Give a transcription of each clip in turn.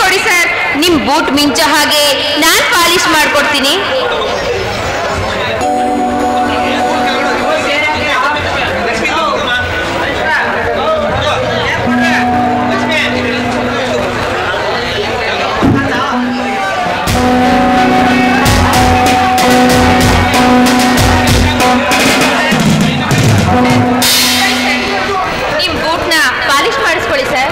ನೋಡಿ ಸರ್ ನಿಮ್ ಬೂಟ್ ಮಿಂಚೋ ಹಾಗೆ ನಾನ್ ಪಾಲಿಶ್ ಮಾಡ್ಕೊಡ್ತೀನಿ ನಿಮ್ ಬೂಟ್ನ ಪಾಲಿಶ್ ಮಾಡಿಸ್ಕೊಳ್ಳಿ ಸರ್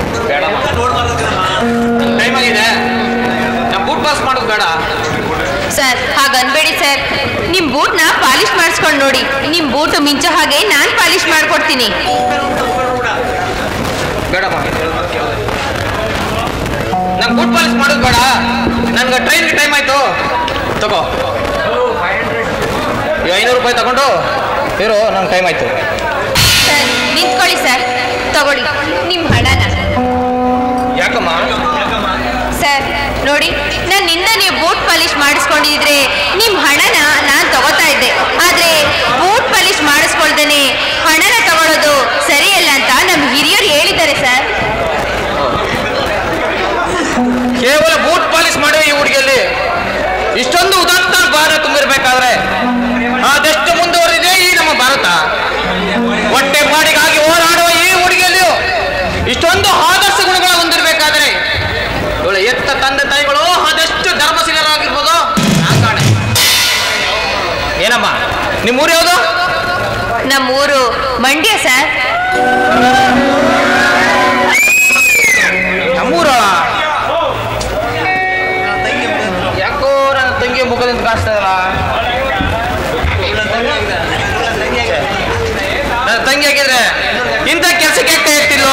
ಟೈಮ್ ಆಗಿದೆ ನಮ್ಮ ಬೂಟ್ ಪಾಸ್ ಮಾಡೋದು ಬೇಡ ಸರ್ ಹಾಗನ್ಬೇಡಿ ಸರ್ ನಿಮ್ ಬೂಟ್ನ ಪಾಲಿಶ್ ಮಾಡಿಸ್ಕೊಂಡು ನೋಡಿ ನಿಮ್ ಬೂಟ್ ಮಿಂಚೋ ಹಾಗೆ ನಾನ್ ಪಾಲಿಶ್ ಮಾಡ್ಕೊಡ್ತೀನಿ ಬೇಡಮ್ಮ ನಂಗೆ ಬೂಟ್ ಪಾಲಿಸ್ ಮಾಡೋದು ಬೇಡ ನನ್ಗೆ ಟ್ರೈನ್ಗೆ ಟೈಮ್ ಆಯ್ತು ತಗೋ ಈ ಐನೂರು ರೂಪಾಯಿ ತಗೊಂಡು ಇರು ನಂಗೆ ಟೈಮ್ ಆಯ್ತು ಸರ್ ನಿಂತ್ಕೊಳ್ಳಿ ಸರ್ ತಗೊಳ್ಳಿ ನಿಮ್ ಹಣನ ಯಾಕಮ್ಮ ಸರ್ ನೋಡಿ ನನ್ನಿಂದ ನೀವು ಬೂಟ್ ಪಾಲಿಶ್ ಮಾಡಿಸ್ಕೊಂಡಿದ್ರೆ ನಿಮ್ ಹಣನ ನಾನ್ ತಗೋತಾ ಇದ್ದೆ ಆದ್ರೆ ಬೂಟ್ ಪಾಲಿಶ್ ಮಾಡಿಸ್ಕೊಳ್ದೇನೆ ಹಣನ ತಗೊಳ್ಳೋದು ಸರಿಯಲ್ಲ ಅಂತ ನಮ್ ಹಿರಿಯರು ಹೇಳಿದ್ದಾರೆ ಸರ್ ಕೇವಲ ಬೂಟ್ ಪಾಲಿಸ್ ಮಾಡೋ ಈ ಹುಡುಗಿಯಲ್ಲಿ ಇಷ್ಟೊಂದು ಉದಾತ್ತ ಭಾರ ತುಂಬಿರ್ಬೇಕಾದ್ರೆ ಅದೆಷ್ಟು ಮುಂದುವರಿದೆ ಈ ನಮ್ಮ ಭಾರತ ಹೊಟ್ಟೆ ಪಾಡಿಗಾಗಿ ಹೋರಾಡುವ ಈ ಹುಡುಗಿಯಲ್ಲಿಯೂ ಇಷ್ಟೊಂದು ಆದರ್ಶ ಗುಣಗಳ ಹೊಂದಿರಬೇಕಾದ್ರೆ ಇವಳ ಎತ್ತ ತಂದೆ ತಾಯಿಗಳು ಅದೆಷ್ಟು ಧರ್ಮಶೀಲರಾಗಿರ್ಬೋದು ನಾನ್ ಕಾಣೆ ಏನಮ್ಮ ನಿಮ್ಮೂರು ಯಾವುದು ನಮ್ಮೂರು ಮಂಡ್ಯ ಸರ್ ನಮ್ಮೂರ ಯಾಕೋ ನನ್ನ ತಂಗಿ ಮುಖದಿಂದ ಕಾಣಿಸ್ತಾ ಇಲ್ಲ ನನ್ನ ತಂಗಿ ಹಾಕಿದ್ರೆ ಇಂಥ ಕೆಲಸಕ್ಕೆ ಯಾಕೆ ಕೈ ಎತ್ತಿಲ್ವೋ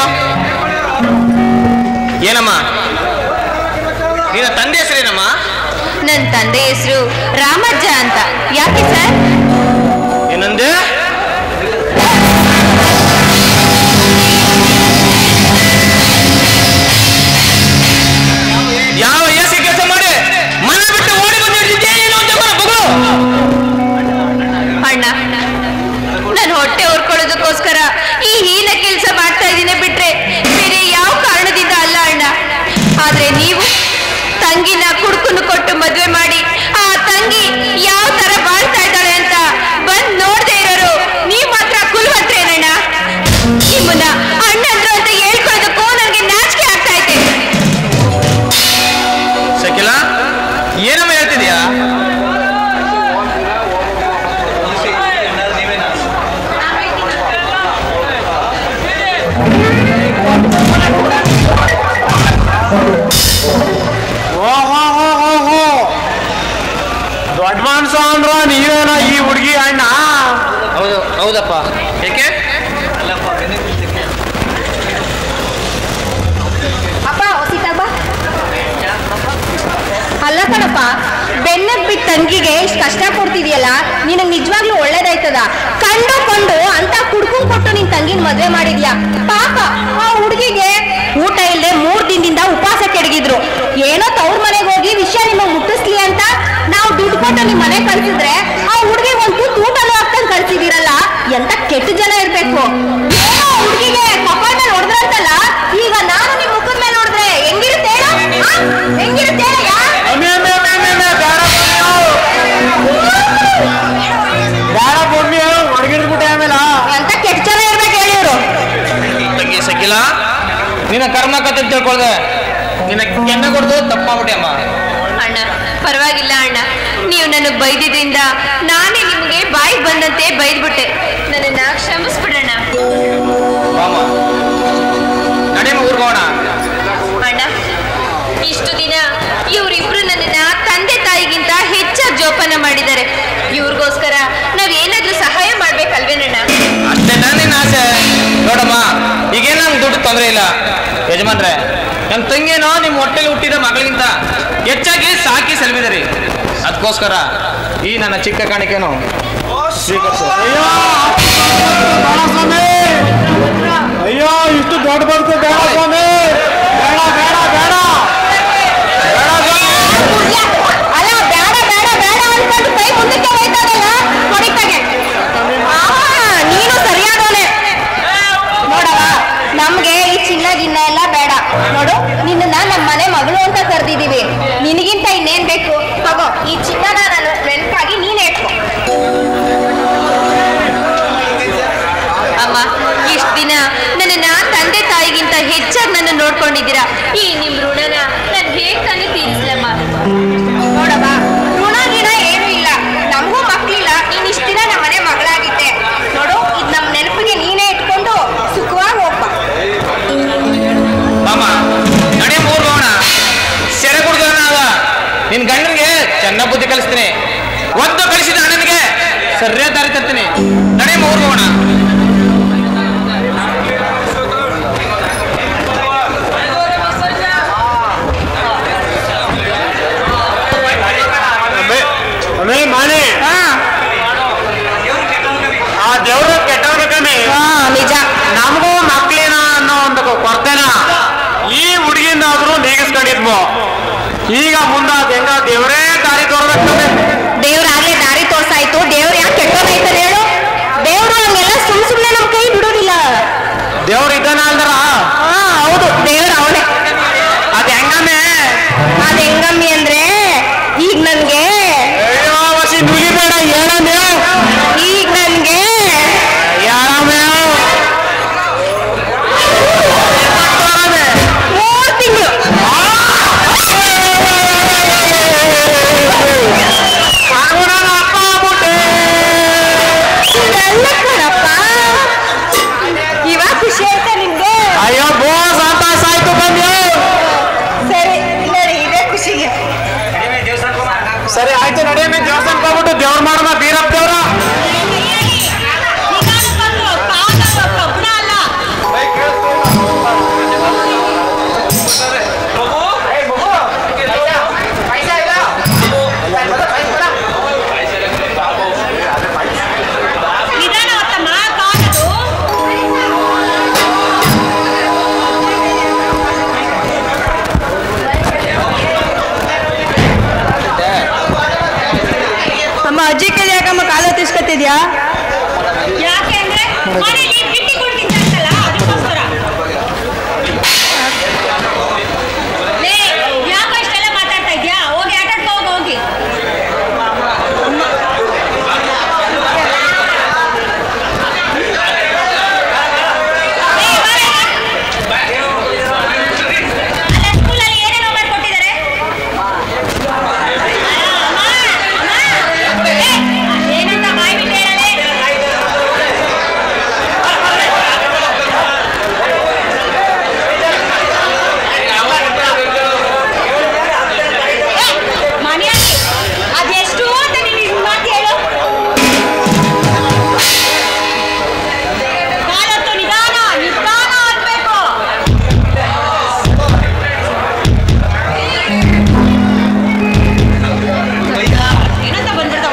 ಏನಮ್ಮ ನಿನ್ನ ತಂದೆ ಹೆಸರೇನಮ್ಮ ನನ್ನ ತಂದೆ ಹೆಸರು ರಾಮಜ್ಜ ಅಂತ ಯಾಕೆ ಸರ್ ಏನಂದೆ ಯಾವ ಏಸಿ ಕೆಲಸ ಮಾಡಿ ಮನೆ ಬಿಟ್ಟು ಓಡಿ ಬಂದಿರ್ತಿದ್ದೆ ಏನೋ ಅಂತ ಮಗಳು ಅಣ್ಣ ನಾನು ಹೊಟ್ಟೆ ಹೊರ್ಕೊಳ್ಳೋದಕ್ಕೋಸ್ಕರ ಈ ಹೀನ ಕೆಲಸ ಮಾಡ್ತಾ ಇದ್ದೀನಿ ಬಿಟ್ರೆ ಬೇರೆ ಯಾವ ಕಾರಣದಿಂದ ಅಲ್ಲ ಅಣ್ಣ ಆದ್ರೆ ನೀವು ತಂಗಿನ ಕುಡ್ಕುನು ಕೊಟ್ಟು ಮದ್ವೆ ಮಾಡಿ ಆ ತಂಗಿ ಯಾವ ತರ ಬಾಳ್ತಾ ಇದ್ದಾಳೆ ಅಂತ ಬಂದ್ ನೋಡ್ದೆ ಇರೋರು ನೀವ್ ಮಾತ್ರ ಕುಲ್ವಂತ್ರೇನಣ್ಣ ನಿಮ್ಮನ್ನ ಅಣ್ಣಂದ್ರು ಅಂತ ಹೇಳ್ಕೊಳ್ಳೋದಕ್ಕೂ ನನಗೆ ನಾಚಿಕೆ ಆಗ್ತಾ ಐತೆ ಶಕಿಲ ಏನಮ್ಮ ಹೇಳ್ತಿದ್ಯಾ ದೊಡ್ಡ ಮನ್ಸ ಅಂದ್ರ ನೀವೇನ ಈ ಹುಡುಗಿ ಅಣ್ಣ ಹೌದು ಹೌದಪ್ಪ ಏಕೆ ಅಪ್ಪ ಸೀತಾಬ ಅಲ್ಲ ಕಣಪ್ಪ ಬೆನ್ನಕ್ ಬಿಟ್ಟು ತಂಗಿಗೆ ಇಷ್ಟು ಕಷ್ಟ ಕೊಡ್ತಿದ್ಯಲ್ಲ ನಿನಗೆ ನಿಜವಾಗ್ಲೂ ಒಳ್ಳೇದಾಯ್ತದ ಕಂಡು ಕೊಂಡು ಅಂತ ಕುಡ್ಕೊಂಡ್ ಕೊಟ್ಟು ನಿನ್ ತಂಗಿನ ಮದ್ವೆ ಮಾಡಿದ್ಯಾ ಪಾಪ ಆ ಹುಡುಗಿಗೆ ಊಟ ಇಲ್ಲದೆ ಮೂರ್ ದಿನದಿಂದ ಉಪವಾಸ ಕೆಡಗಿದ್ರು ಏನೋ ತವ್ರ ಮನೆಗೆ ಹೋಗಿ ವಿಷಯ ನಿಮಗೆ ಮುಟ್ಟಿಸ್ಲಿ ಅಂತ ನಾವು ದುಡ್ಡು ಕೊಟ್ಟು ನಿಮ್ ಮನೆ ಕಳ್ಸಿದ್ರೆ ಆ ಹುಡುಗಿ ಒಂದ್ ತುತ್ತು ಊಟನೂ ಹಾಕ್ತಂಗ್ ಕಳ್ಸಿದಿರಲ್ಲ ಎಂತ ಕೆಟ್ಟ ಜನ ಇರ್ಬೇಕು ಏನೋ ಆ ಹುಡುಗಿಗೆ ಕಪಾಳ ಮೇಲೆ ಹೊಡೆದ್ರಂತಲ್ಲ ಈಗ ನಾನು ನಿಮ್ ಮುಖದ ಮೇಲೆ ನೋಡಿದ್ರೆ ಹೆಂಗಿರುತ್ತೆ ಹೇಳು ಆ? ಹೆಂಗಿರುತ್ತೆ ಹೇಳಯ್ಯ? ಬೇಡ ಬೊಮ್ಮಿ ಹೊರಗಿಡ್ಬಿಟ್ಟೆ ಆಮೇಲೆ ಎಂತ ಕೆಟ್ಟ ಜನ ಇರ್ಬೇಕು ಹೇಳಿ ಇವ್ರು ತಂಗಿ ಶಕಿಲ ನಿನ್ನ ಕರ್ಮ ಕತೆ ತಿಳ್ಕೊಳ್ದೆ ನಿನ್ನ ಕೆನ್ನ ಕೊಡ್ದು ತಪ್ಪಾಗ್ಬಿಟ್ಟೆ ಅಮ್ಮ ಅಣ್ಣ ಪರವಾಗಿಲ್ಲ ಅಣ್ಣ ನೀವು ನನಗೆ ಬೈದಿದ್ರಿಂದ ನಾನೇ ನಿಮಗೆ ಬಾಯಿಗೆ ಬಂದಂತೆ ಬೈದ್ಬಿಟ್ಟೆ ನನ್ನನ್ನ ಕ್ಷಮಿಸ್ಬಿಡಣ್ಣ ಮಾಮ ನಡೀಮ ಊರ್ಗೋಣ ಅಣ್ಣ ಇಷ್ಟು ದಿನ ಇವರಿಬ್ರು ನನ್ನನ್ನ ತಂದೆ ತಾಯಿಗಿಂತ ಹೆಚ್ಚಾಗಿ ಜೋಪಾನ ಮಾಡಿದ್ದಾರೆ ಇವ್ರಿಗೋಸ್ಕರ ನಾವ್ ಏನಾದ್ರೂ ಸಹಾಯ ಮಾಡ್ಬೇಕಲ್ವೇನಣ್ಣ ಅಷ್ಟೇ ನಿನ್ನ ಆಸೆ ನೋಡಮ್ಮ ಈಗೇನು ನಂಗೆ ದುಡ್ಡು ತೊಂದರೆ ಇಲ್ಲ ಯಜಮಾನ್ರೆ ನಮ್ಮ ತಂಗಿನೋ ನಿಮ್ಮ ಹೊಟ್ಟೆಲಿ ಹುಟ್ಟಿದ ಮಗಳಿಗಿಂತ ಹೆಚ್ಚಾಗಿ ಸಾಕಿ ಸೆಲ್ಬಿದಿರಿ ಅದಕ್ಕೋಸ್ಕರ ಈ ನನ್ನ ಚಿಕ್ಕ ಕಾಣಿಕೆನು ಸ್ವೀಕರಿಸು ಅಯ್ಯೋ ಬೇಡ ಸ್ವಾಮಿ ಅಯ್ಯೋ ಇಷ್ಟು ದೊಡ್ಡ ಬದುಕು ಬೇಡ ಸ್ವಾಮಿ ಬೇಡ ಬೇಡ ಬೇಡ ಬೇಡ ಸ್ವಾಮಿ ಅಲ್ಲ ಬೇಡ ಬೇಡ ಬೇಡ ಅನ್ಕೊಂಡು ಕೈ ಮುಂದಕ್ಕೆ ಹೋಯ್ತಾರಲ್ಲ ಹೊಡಿತಾಗೆ ನೀನು ಸರಿಯಾದವನೆ ನೋಡವ ನಮ್ಗೆ ಈ ಚಿನ್ನ ಗಿನ್ನ ಎಲ್ಲ ಬೇಡ ನೋಡು ನಿನ್ನ ನಮ್ಮ ಮನೆ ಮಗಳು ಇಟ್ಕೊಂಡಿದ್ದೀರಾ ಈ ನಿಮ್ ಋಣನ ನಾನ್ ಹೇಗ್ ತಾನೇ ತೀರಿಸ್ಲಮ್ಮ ನೋಡಮ್ಮ ಋಣ ಗಿಣ ಏನೂ ಇಲ್ಲ ನಮಗೂ ಮಕ್ಳಿಲ್ಲ ನೀನ್ ಇಷ್ಟ ದಿನ ನಮ್ಮ ಮನೆ ಮಗಳಾಗಿದ್ದೆ ನೋಡು ಇದು ನಮ್ಮ ನೆನಪಿಗೆ ನೀನೇ ಇಟ್ಕೊಂಡು ಸುಖವಾಗಿ ಹೋಗ್ಬ ಮಾಮ ನಡೆ ಮೂರು ಹೋಗೋಣ ಸೆರೆ ಕುಡ್ದವನಾಗ ನಿನ್ ಗಂಡನಿಗೆ ಚೆನ್ನ ಬುದ್ಧಿ ಕಲಿಸ್ತೀನಿ ಒಂದು ಕಲಿಸಿದ ಅಣ್ಣನಿಗೆ ಸರಿಯಾದ ದಾರಿ ತರ್ತೀನಿ ನಡೆ ಮೂರು ಹೋಗೋಣ ಅಮೇ ಮಾನೆ ಆ ದೇವ್ರ ಕೆಟ್ಟವ್ರ ಕಮ್ಮಿ ನಿಜ ನಮಗೂ ಮಕ್ಳಿನ ಅನ್ನೋ ಒಂದು ಕೊರತೆನ ಈ ಹುಡುಗಿಂದಾದ್ರೂ ನೀಗಿಸ್ಕೊಂಡಿದ್ವು ಈಗ ಮುಂದ ಹೆಂಗ ದೇವರೇ ದಾರಿ ತೋರ್ಬೇಕು ದೇವ್ರಾಗ್ಲೇ ದಾರಿ ತೋರ್ಸಾಯ್ತು ದೇವ್ರ ಯಾಕೆ ಕೆಟ್ಟೋದಾಯ್ತಾರೆ ಹೇಳು ದೇವ್ರು ಹಂಗೆಲ್ಲ ಸುಮ್ ಸುಮ್ನೆ ನಮ್ ಕೈ ಬಿಡೋದಿಲ್ಲ ದೇವ್ರ ಇದ್ದಾನ ಅಂದ್ರ ಹಾ ಹೌದು ದೇವ್ರ ಅವನೇ ಅದ್ ಹೆಂಗಮ್ಮೆ ಅದ್ ಹೆಂಗಮ್ಮಿ ಅಂದ್ರೆ ಈಗ ನನ್ಗೆ ಅಯ್ಯೋ ವಸಿ ನುಲಿಬೇಡ ಹೇಳಮ್ಮೆ ಈಗ ನನ್ಗೆ ಯಾರಮ್ಮೆ ಮೂರ್ ತಿಂಗಳು ಅಪ್ಪ ಆಗ್ಬಿಟ್ಟೆ ನನ್ನ ಕಣಪ್ಪ ಇವಾಗ ಖುಷಿ ಆಯ್ತಾ ನಿಮ್ಗೆ ಅಯ್ಯೋ ಬೋ ಸಂತಾಸ ಆಯ್ತು ಬಂದ್ಯೋ ಸರಿ ನಡಿ ಇದೇ ಖುಷಿಗೆ ಸರಿ ಆಯ್ತು ನಡೆಯಮ್ಮೆ ದೇವಸ್ಥಾನಕ್ಕೆ ಹೋಗ್ಬಿಟ್ಟು ದೇವ್ರ ಮಾಡೋಣ ಬೀರಪ್ಪ ದೇವ್ರ ಅಮ್ಮ ಅಜ್ಜಿ ಕೈಲಿ ಯಾಕಮ್ಮ ಕಾಲ ತಿಸ್ಕೊತಿದ್ಯಾ ಯಾಕೆ ಅಂದ್ರೆ ಮನೇಲಿ ಬಿಟ್ಟಿ ಕೊಡ್ತಿದ್ದಲ್ಲ ಅದಕ್ಕೋಸ್ಕರ ಲೇ ಯಾಕೋ ಇಷ್ಟೆಲ್ಲ ಮಾತಾಡ್ತಾ ಇದ್ಯಾ ಹೋಗಿ ಆಟ ಆಡ್ಕೊ ಹೋಗು, ಹೋಗಿ ಲೇ, ಬಾರೆ. ಅಲ್ಲ ಸ್ಕೂಲಲ್ಲಿ ಏನೇನೋ ಮಾಡ್ಕೊಟ್ಟಿದ್ದಾರೆ ಏನಂತ ಬಾಯ್ ಬಿಟ್ಟು ಹೇಳಲೇ ಮನೆಯಲ್ಲಿ ಅದೆಷ್ಟು ಅಂತ ನೀನು ಇದು ಮಾತು ಹೇಳು ಕಾಲತ್ತು ನಿಧಾನ ನಿಧಾನ ಅನ್ಬೇಕು ಏನಂತ ಬಂದ್ಬಿಡ್ತಾವ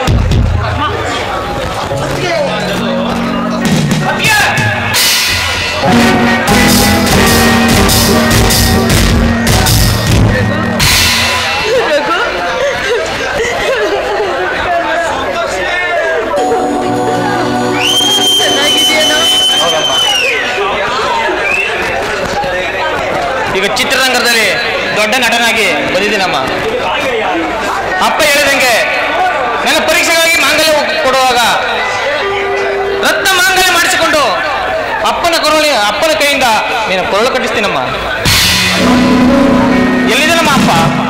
ಈಗ ಚಿತ್ರರಂಗದಲ್ಲಿ ದೊಡ್ಡ ನಟನಾಗಿ ಬಂದಿದ್ದೀನಮ್ಮ ಅಪ್ಪ ಹೇಳಿದಂಗೆ ನನ್ನ ಪರೀಕ್ಷೆಗಾಗಿ ಮಾಂಗಲ್ಯ ಕೊಡುವಾಗ ರತ್ನ ಮಾಂಗಲ್ಯ ಮಾಡಿಸಿಕೊಂಡು ಅಪ್ಪನ ಕರುಳಿ ಅಪ್ಪನ ಕೈಯಿಂದ ನೀನು ಕೊರಳು ಕಟ್ಟಿಸ್ತೀನಮ್ಮ ಎಲ್ಲಿದ್ದೀನಮ್ಮ ಅಪ್ಪ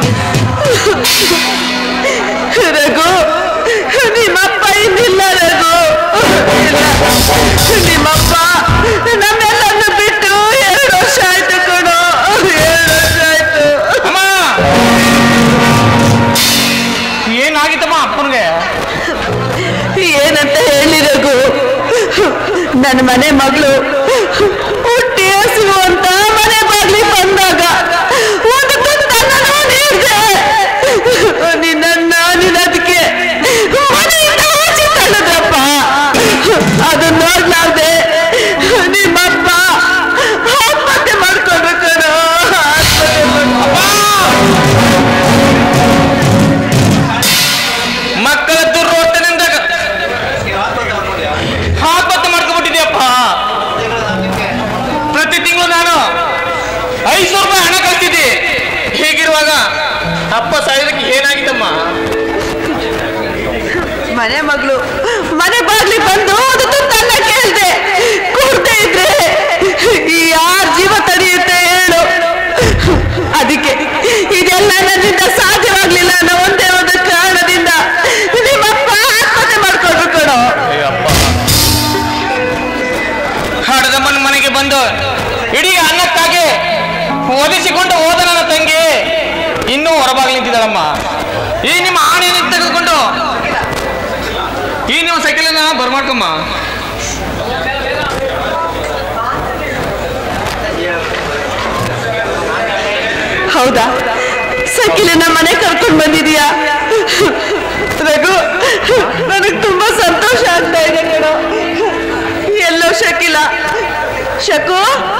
ರಘು ನಿಮ್ಮಪ್ಪ ಇನ್ನಿಲ್ಲ ರಘು ಇಲ್ಲ. ನಿಮ್ಮಪ್ಪ ನಮ್ಮೆಲ್ಲನ್ನು ಬಿಟ್ಟು ಎರಡು ವರ್ಷ ಆಯ್ತು ಕಣೋ ಎರಡು ವರ್ಷ ಆಯ್ತು ಅಮ್ಮ ಏನಾಗಿತ್ತಮ್ಮ ಅಪ್ಪನಿಗೆ ಏನಂತ ಹೇಳಿ ರಘು ನನ್ನ ಮನೆ ಮಗಳು ಹುಟ್ಟಿ ಹಸು ಅಂತ ಮನೆ ಬಾಗ್ಲಿ ಬಂದಾಗ ಒಂದು ತುತ್ತನ್ನ ನೀಡ್ದೆ ನಿನ್ನ ನೀನ್ ಅದಕ್ಕೆ ಮನೆಯಿಂದ ಆಚೆ ತಳ್ಳಿದ್ರಪ್ಪ ಅದು ನೋಡ್ಲಾರ್ದೆ ನಿಮ್ಮಪ್ಪ ಆತ್ಮಹತ್ಯೆ ಮಾಡ್ಕೊಂಡ್ರು ಕಣೋ ಆತ್ಮಹತ್ಯೆ ಮಾಡ್ಕೊಂಡ್ರು. ಮಕ್ಕಳ ದುರ್ವರ್ತನೆಯಿಂದ ಆತ್ಮಹತ್ಯೆ ಮಾಡ್ಕೊಂಡ್ಬಿಟ್ಟಿದ್ಯಪ್ಪ ಪ್ರತಿ ತಿಂಗಳು ನಾನು ಐದು ರೂಪಾಯಿ ಹಣ ಕಳ್ತಿದ್ದೆ ಹೀಗಿರುವಾಗ ಅಪ್ಪ ಸಾಯೋದಕ್ಕೆ ಏನಾಗಿತ್ತಮ್ಮ ಮನೆ ಮಗಳು ಮನೆ ಬಾಗ್ಲಿ ಬಂದು ಅದು ತುತ್ತನ್ನ ಕೇಳ್ದೆ ಕೊಡ್ದೇ ಇದ್ರೆ ಯಾರ ಜೀವ ತಡೆಯುತ್ತೆ ಹೇಳು ಒದಿಸಿಕೊಂಡು ಹೋದ ನನ್ನ ತಂಗಿ ಇನ್ನೂ ಹೊರಬಾಗ್ಲಿ ನಿಂತಿದ್ದಾಳಮ್ಮ ಈ ನಿಮ್ಮ ಆಣೆಯನ್ನು ತೆಗೆದುಕೊಂಡು ಈ ನಿಮ್ಮ ಸೈಕಲನ್ನ ಬರ್ಮಾಡ್ಕಮ್ಮ ಹೌದಾ ಸಕಿಲನ್ನ ಮನೆ ಕರ್ಕೊಂಡು ಬಂದಿದೀಯಾ ರಘು ನನಗೆ ತುಂಬಾ ಸಂತೋಷ ಆಗ್ತಾ ಇದೆ ಕಣೋ ಎಲ್ಲೋ ಶಕಿಲ ಶಕು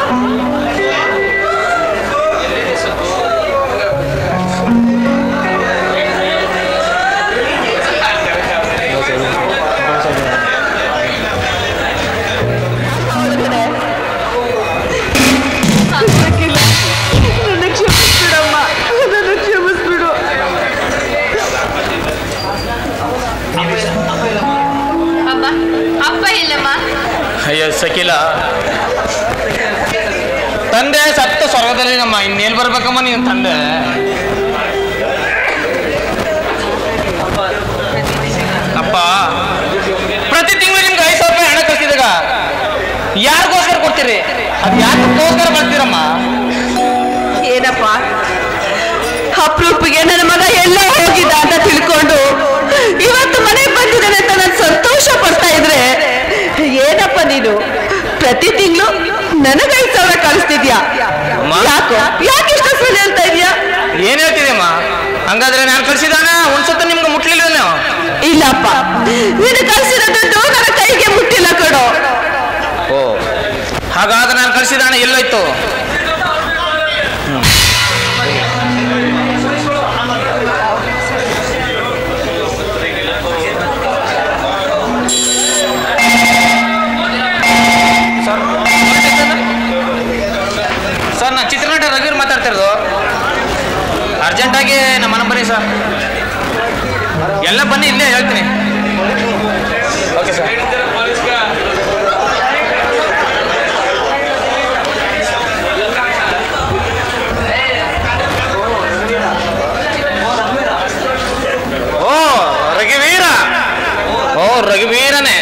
ಶಕಿಲ, ನನ್ನ ಕ್ಷಮಿಸ್ಬಿಡಮ್ಮ ನನ್ನ ಕ್ಷಮಿಸ್ಬಿಡು ಅಪ್ಪ ಅಪ್ಪ ಇಲ್ಲಮ್ಮ ಅಯ್ಯೋ ಸಕಿಲ ತಂದೆ ಸತ್ತ ಸ್ವರ್ಗದಲ್ಲಿ ನಮ್ಮ ಇನ್ನೇನು ಬರ್ಬೇಕಮ್ಮ ನೀನು ತಂದೆ ಅಪ್ಪ ಪ್ರತಿ ತಿಂಗಳು ನಿಮ್ಗೆ ಐದು ಸಾವಿರ ರೂಪಾಯಿ ಹಣ ಕಳಿಸಿದಾಗ ಯಾರಿಗೋಸ್ಕರ ಕೊಡ್ತೀರಿ ಅದು ಯಾರಿಗೋಸ್ಕರ ಬರ್ತೀರಮ್ಮ ಏನಪ್ಪ ಅಪ್ರೂಪಿಗೆ ನನ್ನ ಮಗ ಎಲ್ಲ ಹೋಗಿದ್ದ ಅಂತ ತಿಳ್ಕೊಂಡು ಇವತ್ತು ಮನೆಗೆ ಬಂದಿದ್ದಾನೆ ಅಂತ ನಾನು ಸಂತೋಷ ಪಡ್ತಾ ಇದ್ರೆ ಏನಪ್ಪ ನೀನು ಪ್ರತಿ ತಿಂಗಳು ನನಗೆ ಐದು ಸಾವಿರ ಕಳಿಸ್ತಿದ್ಯಾ ಅಮ್ಮ? ಯಾಕೋ ಯಾಕೆ ಇಷ್ಟ ಸುಳ್ಳು ಹೇಳ್ತಾ ಇದೀಯಾ ಏನ್ ಹೇಳ್ತಿದೆಯಮ್ಮ ಹಂಗಾದ್ರೆ ನಾನು ಕಳ್ಸಿದಾನ ಒಂದ್ಸತ್ತ ನಿಮ್ಗೆ ಮುಟ್ಲಿಲ್ಲ ನೀವು ಇಲ್ಲಪ್ಪ ನೀನು ಕಳಿಸಿದ ದುಡ್ಡು ನನ್ನ ಕೈಗೆ ಮುಟ್ಟಿಲ್ಲ ಕಣೋ ಓ ಹಾಗಾದ್ರೆ ನಾನು ಕಳ್ಸಿದ ಹಣ ಎಲ್ಲೋಯ್ತು ಸರ್ ಸರ್ ನಾನು ಚಿತ್ರನಟ ರಘುವೀರ್ ಮಾತಾಡ್ತಿರೋದು ಅರ್ಜೆಂಟಾಗಿ ನಮ್ಮ ಮನೆ ಬನ್ನಿ ಸರ್ ಎಲ್ಲ ಬನ್ನಿ ಇಲ್ಲೇ ಹೇಳ್ತೀನಿ ಓಕೆ ಸರ್ ಓ ರಘುವೀರ ಓ ರಘುವೀರನೇ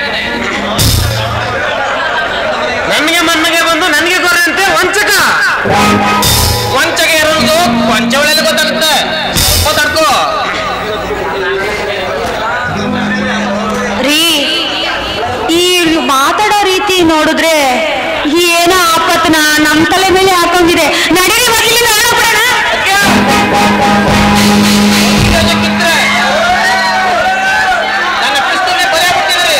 ನನಗೆ ಮಣ್ಣಿಗೆ ಬಂದು ನನಗೆ ಕೊರೆ ಅಂತೆ ವಂಚಕ ವಂಚಕ ಇರೋದು ಕೊಂಚವಳೆಲ್ಲ ಗೊತ್ತಾಗುತ್ತೆ ಗೊತ್ತಾಡ್ಕೋ ರೀ ಈ ಮಾತಾಡೋ ರೀತಿ ನೋಡಿದ್ರೆ ಏನೋ ಆಪತ್ನ ನಮ್ ತಲೆ ಮೇಲೆ ಹಾಕೊಂಡಿದೆ ನಡೀರಿ ಮೊದಲಿಂದ ಆಡೋಬಿಡೋಣ ಇದಕ್ಕಿದ್ರೆ ನನ್ನ ಪಿಸ್ತೂಲ್ಗೆ ಬಲೆ ಬಿಟ್ಟಿದ್ರಿ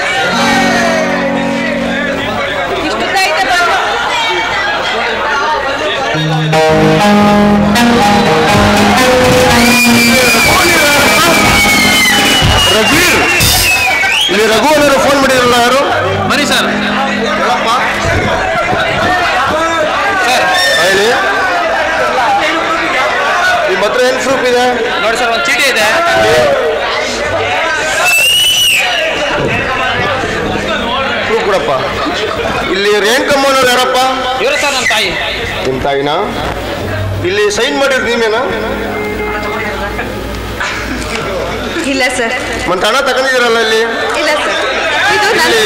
ರಘುವೀರ್ ಇಲ್ಲಿ ರಘು ಅನ್ನೋರು ಫೋನ್ ಮಾಡಿದ್ರಲ್ಲ ಯಾರು ಬನ್ನಿ ಸರ್ ಸರ್ ಹೇಳಿ ನಿಮ್ಮ ಹತ್ರ ಏನು ಪ್ರೂಫ್ ಇದೆ ನೋಡಿ ಸರ್ ಒಂದು ಚೀಟಿ ಇದೆ ಪ್ರೂಫ್ ಕೊಡಪ್ಪ ಇಲ್ಲಿ ರೇಣುಕಮ್ಮ ಅನ್ನೋರು ಯಾರಪ್ಪ ಇವರು ಸರ್ ನನ್ನ ತಾಯಿ ನಿಮ್ಮ ತಾಯಿನ ಇಲ್ಲಿ ಸೈನ್ ಮಾಡಿದ್ರು ನೀವೇನಾ ಇಲ್ಲ ಸರ್ ಮತ್ತೆ ಹಣ ತಗೊಂಡಿದ್ದೀರಲ್ಲ ಇಲ್ಲಿ ಇಲ್ಲ ಸರ್ ಇದು ಇಲ್ಲಿ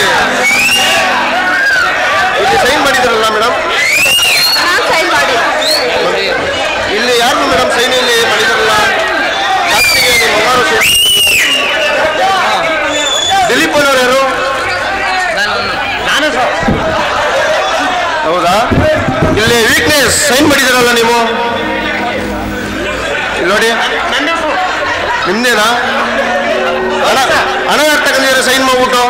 ಇಲ್ಲಿ ಸೈನ್ ಮಾಡಿದ್ದೀರಲ್ಲ ಮೇಡಮ್ ನಾನು ಸೈನ್ ಮಾಡಿ ಇಲ್ಲಿ ಯಾರು ಮೇಡಮ್ ಸೈನ್ ಇಲ್ಲಿ ಮಾಡಿದಾರಲ್ಲ ಲಾಸ್ಟಿಗೆ ನಿಮ್ಮ ಅಮ್ಮನವರು sign- ದಿಲೀಪ್ ಅನ್ನೋರು ಯಾರು ನಾನು ಸರ್ ಹೌದಾ ಇಲ್ಲಿ ವೀಕ್ನೆಸ್ ಸೈನ್ ಮಾಡಿದಾರಲ್ಲ ನೀವು ಇಲ್ಲಿ ನೋಡಿ ನಿಮ್ದೇನಾ ಹಣ ಹಣ ಯಾರು ತಗೊಂಡಿದ್ದೀರಾ ಸೈನ್ ಮಾಡ್ಬಿಟ್ಟು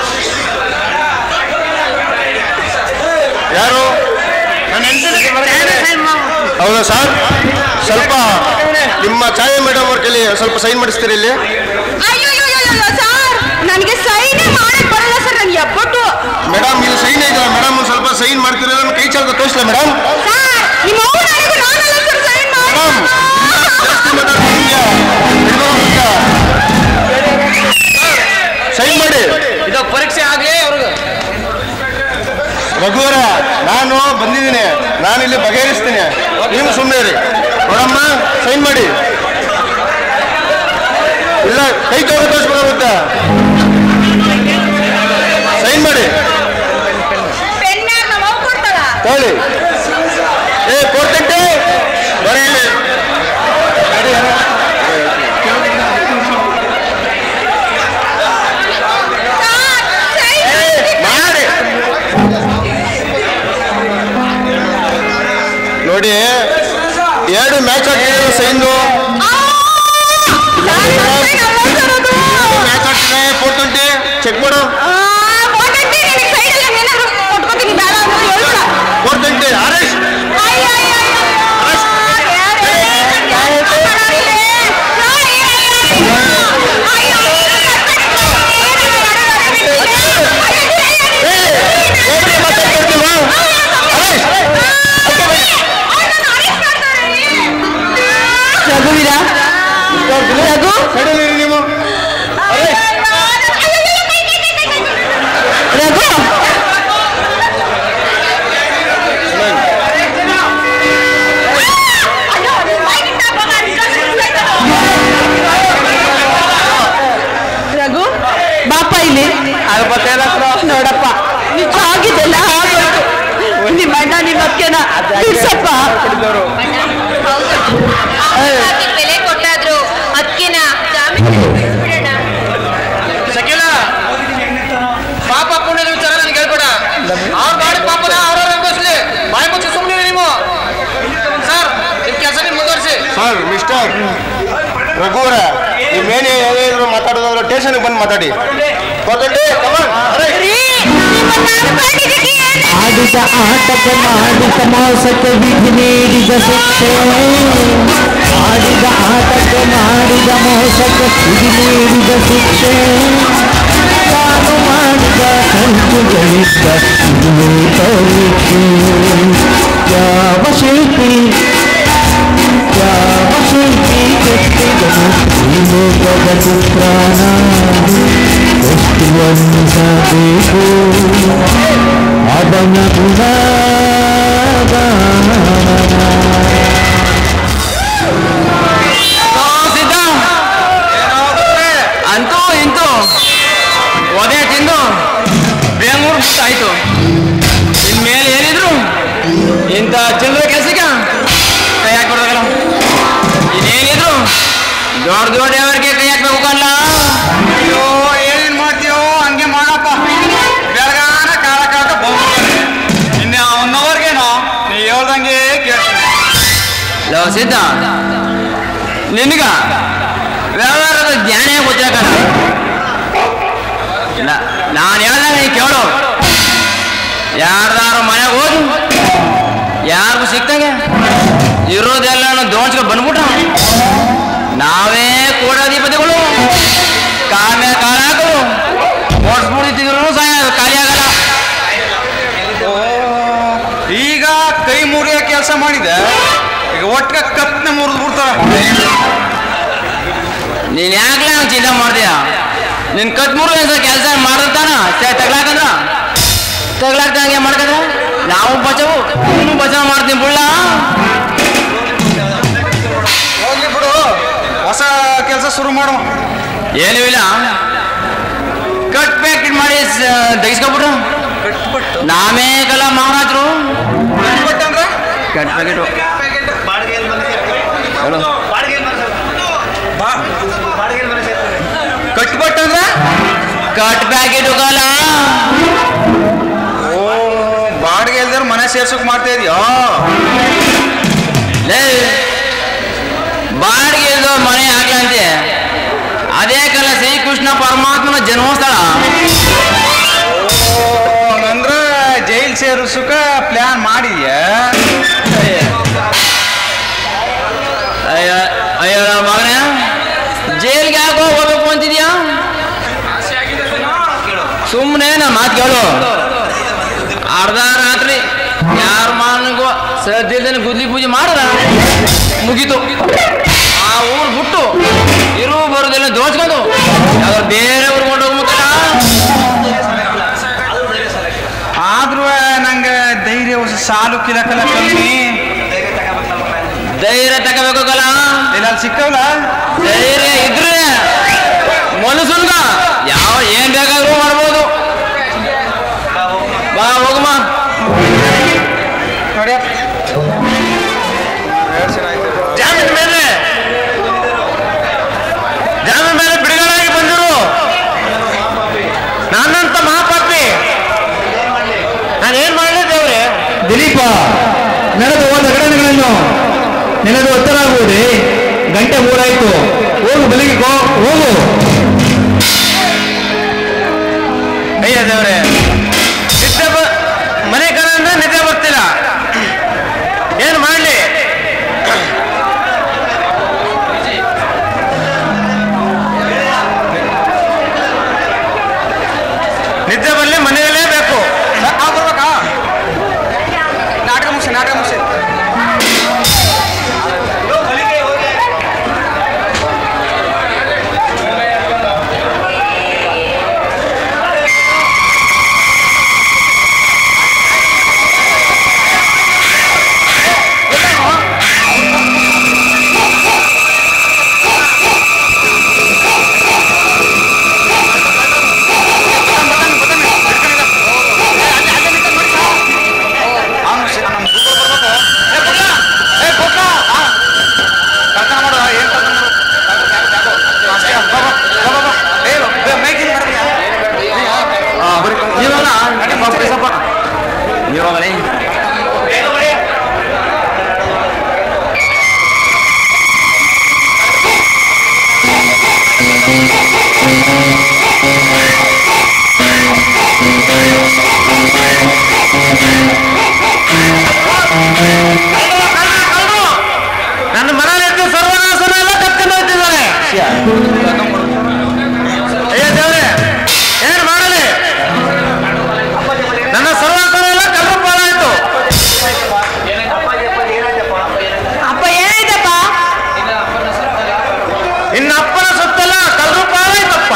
ಯಾರು ಹೌದಾ ಸರ್ ಸ್ವಲ್ಪ ನಿಮ್ಮ ಛಾಯೆ ಮೇಡಮ್ ಅವ್ರ ಕೈಲಿ ಸ್ವಲ್ಪ ಸೈನ್ ಮಾಡಿಸ್ತೀರಿ ಇಲ್ಲಿ ಅಯ್ಯೋ ಸರ್ ನನಗೆ ಸೈನೇ ಮಾಡಕ್ ಬರಲ್ಲ ಸರ್ ನನ್ಗೆ ಎಪ್ಪಟ್ಟು ಮೇಡಮ್ ಇಲ್ಲಿ ಸೈನ್ ಐತಲ್ಲ ಮೇಡಮ್ ಒಂದು ಸ್ವಲ್ಪ ಸೈನ್ ಮಾಡ್ತೀರಾ ನನ್ನ ಕೈ ಚಾಲಕ ತೋರಿಸ್ಲಾ ಮೇಡಮ್ ಸರ್ ನಿಮ್ಮ ಅವ್ವ ನನಗೂ ನಾನಲ್ಲ ಸರ್ ಸೈನ್ ಮೇಡಮ್ ಜಾಸ್ತಿ ಮಾತಾಡ್ತಿದ್ಯಾ ಸೈನ್ ಮಾಡಿ ಇದು ಪರೀಕ್ಷೆ ಆಗಲಿ ಅವ್ರಿಗೆ ರಘುವರ ನಾನು ಬಂದಿದ್ದೀನಿ ನಾನು ಇಲ್ಲಿ ಬಗೆಹರಿಸ್ತೀನಿ ನೀವು ಸುಮ್ಮನೆ ರೀ ನೋಡಮ್ಮ ಸೈನ್ ಮಾಡಿ ಇಲ್ಲ ಕೈ ತಗೋ ತೋರಿಸ್ಬೇಕಾಗುತ್ತೆ ಸೈನ್ ಮಾಡಿ ಪೆನ್ನಾಗ ನಮ್ಮ ಅವ್ವ ಕೊಡ್ತಾಳ ಹೇಳಿ ಏ ಕೊಡ್ತಂತೆ ನೋಡಿ ಎರಡು ಮ್ಯಾಚ್ ಆಡ್ತಿದ್ರು ಸೈನ್ದು ಮ್ಯಾಚ್ ಆಡ್ತಿದ್ರೆ ಫೋರ್ ಟ್ವೆಂಟಿ ಚೆಕ್ ಮಾಡು ಫೋರ್ ಟ್ವೆಂಟಿ ಆರೇಶ್ ರಘುವೀರ ರಘು ಸೈಡಲ್ಲಿ ಇರಿ ನೀವು ಆರೇಶ್ ರಘು ರಘು ಬಾಪ ಇಲ್ಲಿ ಅದು ಗೊತ್ತಿಲ್ಲ ನೋಡಪ್ಪ ಆಗಿದೆಲ್ಲ ಆಗೋಯ್ತು ನಿಮ್ಮ ಅಣ್ಣ ನಿಮ್ಮ ಅಕ್ಕನ ಬಿಡ್ಸಪ್ಪ ಬೆಲೆ ಕೊಟ್ಟಾದ್ರು ಅದಕ್ಕಿನ ಜಾಮೀನು ಬಿಡೋಣ ಶಕೀಲ ಪಾಪ ಪುಣ್ಯದ ವಿಚಾರ ನನಗೆ ಹೇಳ್ಬೇಡ ಅವ್ರು ಮಾಡಿ ಪಾಪನ ಅವ್ರವ್ರು ಅನುಭವಿಸ್ಲಿ ಬಾಯಿ ಮುಚ್ಚಿ ಸುಮ್ಮನೆ ನೀವು ಸರ್ ನಿಮ್ ಕೆಲಸ ನೀವು ಮುಂದುವರಿಸಿ ಸರ್ ಮಿಸ್ಟರ್ ರಘುವರ ನೀವೇನೇ ಏನಾದ್ರು ಮಾತಾಡೋದಾದ್ರೆ ಸ್ಟೇಷನ್ಗೆ ಬಂದು ಮಾತಾಡಿ ಫೋರ್ ಟ್ವೆಂಟಿ ಕಮಾನ್ ಆಡಿದ ಆಟಕ್ಕೆ ಮಾಡಿದ ಮೋಸಕ್ಕೆ ವಿಧಿ ನೀಡಿದ ಶಿಕ್ಷೆ ಆಡಿದ ಆಟಕ್ಕೆ ಮಾಡಿದ ಮೋಸಕ್ಕೆ ವಿಧಿ ನೀಡಿದ ಶಿಕ್ಷೆ ತಾನು ಮಾಡಿದ ಖರ್ಚುಗಳಿದ್ದ ಇದುವೇ ಪರೀಕ್ಷೆ ಯಾವ ಶಿಲ್ಪಿ ಯಾವ ಶಿಲ್ಪಿ ಕೆತ್ತಿದನು ಈ ಲೋಕದ ಚಿತ್ರಾನ ಎಷ್ಟು ವರ್ಣಿಸಬೇಕು ಅವನ ಗುಣಗಾನ ಸಿದ್ಧ ಅಂತೂ ಇಂತೂ ಒದೆ ತಿಂದು ಬೆಂಗಳೂರು ಬಿಟ್ಟಾಯ್ತು ಇನ್ಮೇಲೆ ಏನಿದ್ರು ಇಂಥ ಚಿಲ್ಲರೆ ಕೆಲಸಕ್ಕೆ ಕೈ ಹಾಕ್ಬಿಡ್ಬೇಕಲ್ಲ ಇನ್ನೇನಿದ್ರು ದೊಡ್ಡ ದೊಡ್ಡ ಅವ್ರಿಗೆ ಕೈ ಹಾಕ್ಬೇಕು ಕಲ್ಲ ಅಯ್ಯೋ ಏನೇನ್ ಮಾಡ್ತೀಯೋ ಹಂಗೆ ಮಾಡಪ್ಪ ಬೆಳಗಾನ ಕಾಲ ಕಾಲ ಇನ್ನು ಅವನವ್ರಿಗೇನೋ ನೀ ಹೇಳ್ದಂಗೆ ಕೇಳ್ತೀನಿ ಲೋ ಸಿದ್ಧ ನಿನಗ ವ್ಯವಹಾರದ ಜ್ಞಾನೇ ಗೊತ್ತಾಗಲ್ಲ ನಾನು ಹೇಳ್ದಾಗ ನೀ ಕೇಳು ಯಾರ್ದಾರು ಮನೆಗೆ ಹೋದು ಯಾರಿಗೂ ಸಿಕ್ತಂಗೆ ಇರೋದೆಲ್ಲ ದೋಣ್ಸ್ಕೊಂಡು ಬಂದ್ಬಿಟ್ಟ ನಾವೇ ಕೋಡಾಧಿಪತಿಗಳು ಕಾಮೆ ಕಾಲ ಹಾಕಲು ಓಡಿಸ್ಬಿಡ್ತಿದ್ರು ಸಹ ಖಾಲಿ ಆಗಲ್ಲ ಈಗ ಕೈ ಮುರಿಯೋ ಕೆಲಸ ಮಾಡಿದೆ ಈಗ ಒಟ್ಟಿಗೆ ಕತ್ನ ಮುರಿದು ಬಿಡ್ತಾರ ನೀನ್ ಯಾಕ್ಲ ಹಂಗ್ ಚಿಂತೆ ಮಾಡ್ತೀಯ ನಿನ್ ಕತ್ ಮುರು ಕೆಲಸ ಮಾಡ್ತಾನ ತಗ್ಲಾಕಂದ್ರ ತಗ್ಲಾಕ್ತ ಹಂಗೆ ಮಾಡ್ಕಂದ್ರ ನಾವು ಬಚಾವು ನೀನು ಬಚಾವ್ ಮಾಡ್ತೀನಿ ಬುಳ್ಳ ಹೋಗ್ಲಿ ಬಿಡು ಹೊಸ ಕೆಲಸ ಶುರು ಮಾಡು ಏನೂ ಇಲ್ಲ ಕಟ್ ಪ್ಯಾಕೆಟ್ ಮಾಡಿ ತೆಗಿಸ್ಕೊಬಿಟ್ರು ನಾವೇ ಕಲ ಮಹಾರಾಜರು ಕಟ್ ಪ್ಯಾಕೆಟು ಕಟ್ಬಟ್ಟಂದ್ರ ಕಟ್ ಪ್ಯಾಕೆಟ್ ಕಾಲ ಓ ಬಾಡಿಗೆ ಇಲ್ದಾರ ಮನೆ ಸೇರ್ಸೋಕ್ ಮಾಡ್ತಾ ಇದೀಯೋ ಲೇ ಬಾಡಿಗೆ ಇಲ್ದ ಮನೆ ಹಾಕ್ಲಂತೆ ಅದೇ ಕಾಲ ಶ್ರೀಕೃಷ್ಣ ಪರಮಾತ್ಮನ ಜನ್ಮಸ್ಥಳ ಅಂದ್ರೆ ಜೈಲ್ ಸೇರಿಸೋಕ ಪ್ಲಾನ್ ಮಾಡಿದ್ಯಾ ಅಯ್ಯ ಅಯ್ಯೋ ನನ್ನ ಮಗನೇ ಜೈಲ್ಗೆ ಯಾಕೆ ಹೋಗ್ಬೇಕು ಅಂತಿದ್ಯಾ ಸುಮ್ಮನೆ ನಮ್ಮ ಮಾತು ಕೇಳು ಅರ್ಧ ರಾತ್ರಿ ಯಾರ ಮಾನಗೂ ಶ್ರದ್ಧೆಲ್ದೇನೆ ಗುದ್ಲಿ ಪೂಜೆ ಮಾಡಿದ್ರ ಮುಗೀತು ಆ ಊರು ಬಿಟ್ಟು ಇರು ಬರೋದೆಲ್ಲ ದೋಚ್ಕೊಂಡು ಯಾವ್ದೋ ಬೇರೆ ಊರು ಕೊಂಡೋಗ್ಬೇಕಲ್ಲ ಆದ್ರೂ ನಂಗೆ ಧೈರ್ಯ ಸಾಲು ಕಿಲಕಲ ಕಮ್ಮಿ ಧೈರ್ಯ ತಗೋಬೇಕಲ್ಲ ಇಲ್ಲ ಸಿಕ್ಕವಲ್ಲ ಧೈರ್ಯ ಇದ್ರೆ ಮನಸ್ಸುನ್ಗ ಯಾವ ಏನ್ ಬೇಕಾದ್ರೂ ಮಾಡ್ಬೋದು ಬಾ ಹೋಗಮ್ಮ ನೋಡಿ ಜಾಮೀನ್ ಮೇಲೆ ಜಾಮೀನ್ ಮೇಲೆ ಬಿಡುಗಡೆಯಾಗಿ ಬಂದರು ನನ್ನಂತ ಮಹಾಪಾಪಿ ನಾನೇನ್ ಮಾಡಲಿ ದೇವ್ರೆ ದಿಲೀಪ ನಡೆದು ಹೋದ ಘಟನೆ ಕ್ಷಣಗಳನ್ನು ನಿನಗೆ ಒತ್ತರಾಗುವುದೇ ಗಂಟೆ ಮೂರಾಯ್ತು ಹೋಗು ಮಲಗಿಕೋ ಹೋಗು ಅಯ್ಯ ದೇವ್ರೆ ನಿದ್ದೆ ಬ ಮನೆ ಕಣ ಅಂದ್ರೆ ನಿದ್ದೆ ಬರ್ತಿಲ್ಲ ಏನು ಮಾಡಲಿ ನಿದ್ದೆ ಬರಲಿ ಮನೆಯಲ್ಲೇ ಬೇಕು ಬರ್ಬೇಕಾ ನಾಟಕ ಮುಗಿಸಿ ನಾಟಕ ಮುಗಿಸಿ ನನ್ನ ಮನೇಲಿ ಇದ್ದು ಸರ್ವನಾಶನ ಎಲ್ಲ ಕತ್ಕೊಂಡು ಹೋಗ್ತಿದ್ದಾರೆ ಅಯ್ಯ ದೇವ್ರೆ ಏನ್ ಮಾಡಲಿ ನನ್ನ ಸರ್ವಾಸನ ಎಲ್ಲ ಕಲ್ಲು ಪಾಲಾಯ್ತು ಅಪ್ಪ ಏನಾಯ್ತಪ್ಪ ಇನ್ನ ಅಪ್ಪನ ಸೊತ್ತೆಲ್ಲ ಕಲ್ಲು ಪಾಲಾಯ್ತಪ್ಪ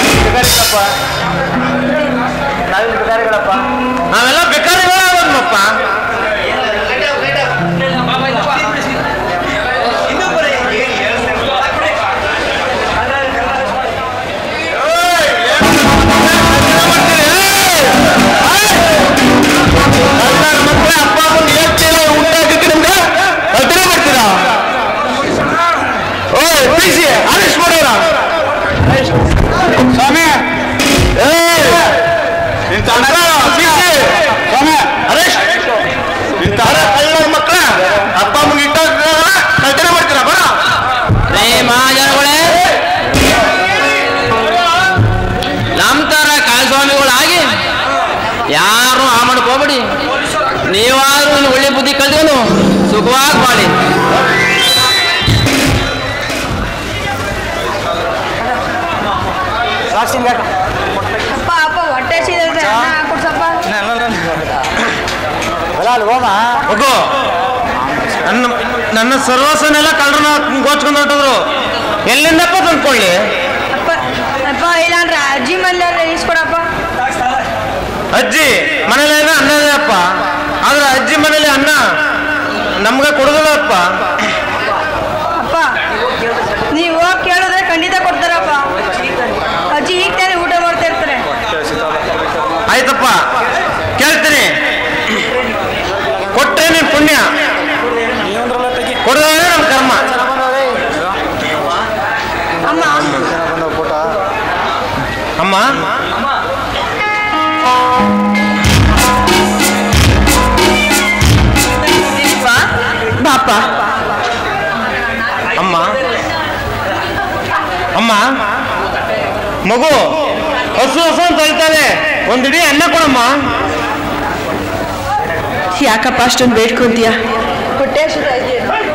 ನಾವೆಲ್ಲ ಬೇಕಾರಿಗಳಾಗೋದ್ನಪ್ಪ ಅಪ್ಪ ಅಮ್ಮನ ಹೇಳ್ತೀರಾ ಊಟ ಹಾಕಿದ್ರೆ ಅಡ್ಡನೆ ಮಾಡ್ತೀರಾ ಓಯ್ ಬಿಸಿ ಅರೆಸ್ಟ್ ಮಾಡೋಣ ಸ್ವಾಮಿ ಇಂಥ ಬಿಸಿ ಸ್ವಾಮಿ ಅರೆಸ್ಟ್ ಇಂಥ ಕಳ್ಳರ ಮಕ್ಕಳ ಅಪ್ಪ ಅಮ್ಮನ ಇಟ್ಟ ಕಲ್ತನೆ ಮಾಡ್ತೀರಾ ಬರ ಮಹಾಜನಗಳೇ ನಮ್ಮ ತರ ಕಾಳಸ್ವಾಮಿಗಳಾಗಿ ಯಾರು ಆ ಮಾಡಕ್ ಹೋಗ್ಬೇಡಿ ನೀವಾದ್ರೂ ಒಂದು ಒಳ್ಳೆ ಬುದ್ಧಿ ಕಲ್ತ್ಕೊಂಡು ಸುಖವಾಗಿ ಮಾಡಿ ಅಪ್ಪ ಅಪ್ಪ ಹೊಟ್ಟೆ ಹಸಿದೈತೆ, ಅನ್ನ ಹಾಕ್ಕೊಡ್ಸಪ್ಪ ಹೋಗು ನನ್ನ ನನ್ನ ಸರ್ವಸ್ವನೆಲ್ಲ ಕಳ್ಳರನ್ನ ಗೋಚ್ಕೊಂಡು ಹೊರಟಿದ್ರು ಎಲ್ಲಿಂದಪ್ಪ ತಂದ್ಕೊಳ್ಳಿ ಅಪ್ಪ ಅಪ್ಪ ಇಲ್ಲಾಂದ್ರೆ ಅಜ್ಜಿ ಮನೇಲಿ ಇಸ್ಕೊಡಪ್ಪ ಅಜ್ಜಿ ಮನೇಲಿ ಅನ್ನ ಇದೆ ಅಪ್ಪ ಆದ್ರೆ ಅಜ್ಜಿ ಮನೇಲಿ ಅನ್ನ ನಮ್ಗೆ ಕೊಡುದಿಲ್ಲಪ್ಪ ಅಪ್ಪ ನೀವು ಹೋಗಿ ಕೇಳಿದ್ರೆ ಖಂಡಿತ ಕೊಡ್ತಾರಪ್ಪ ಅಜ್ಜಿ ಈಗ ತಾನೇ ಊಟ ಮಾಡ್ತಾ ಇರ್ತಾರೆ ಆಯ್ತಪ್ಪ ಕೇಳ್ತೀನಿ ಕೊಟ್ರೆ ನೀನ್ ಪುಣ್ಯ ಕೊಡೋದ್ರೆ ನಮ್ಮ ಕರ್ಮ ಅಮ್ಮ ಅಮ್ಮ ಬಾಪ ಅಮ್ಮ ಅಮ್ಮ ಮಗು ಹಸು ಹಸು ಅಂತ ಹೇಳ್ತಾನೆ ಒಂದಿಡೀ ಅನ್ನ ಕೊಡಮ್ಮ ಯಾಕಪ್ಪ ಅಷ್ಟೊಂದು ಬೇಡ್ಕೊಂತೀಯ ಹೊಟ್ಟೆ ಹಸಿದೈತೆ.